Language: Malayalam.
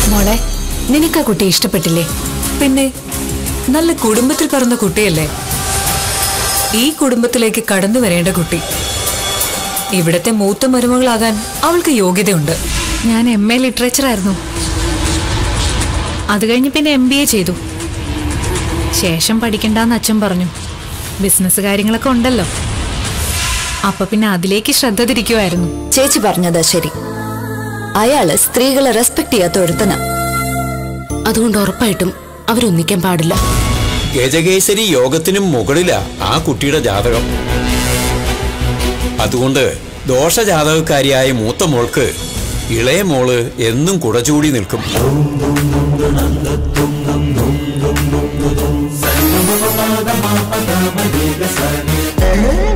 മോളെ നിനക്ക് ആ കുട്ടി ഇഷ്ടപ്പെട്ടില്ലേ പിന്നെ നല്ല കുടുംബത്തിൽ പിറന്ന കുട്ടിയല്ലേ ഈ കുടുംബത്തിലേക്ക് കടന്നു വരേണ്ട കുട്ടി ഇവിടത്തെ മൂത്ത മരുമകളാകാൻ അവൾക്ക് യോഗ്യതയുണ്ട് ഞാൻ എം എ ലിറ്ററേച്ചർ ആയിരുന്നു അത് കഴിഞ്ഞ് പിന്നെ എം ബി എ ചെയ്തു ശേഷം പഠിക്കണ്ടെന്ന് അച്ഛൻ പറഞ്ഞു ബിസിനസ് കാര്യങ്ങളൊക്കെ ഉണ്ടല്ലോ അപ്പൊ പിന്നെ അതിലേക്ക് ശ്രദ്ധ തിരിക്കുമായിരുന്നു ചേച്ചി പറഞ്ഞതാ ശരി അയാള് സ്ത്രീകളെ റെസ്പെക്ട് ചെയ്യാത്ത ഒരുത്തനാ അതുകൊണ്ട് ഉറപ്പായിട്ടും അവരൊന്നിക്കാൻ പാടില്ല ഗജകേസരി യോഗത്തിനും മുകളിലാ ആ കുട്ടിയുടെ ജാതകം അതുകൊണ്ട് ദോഷജാതകക്കാരിയായ മൂത്ത മോൾക്ക് ഇളയ മോള് എന്നും കുടചൂടി നിൽക്കും Thank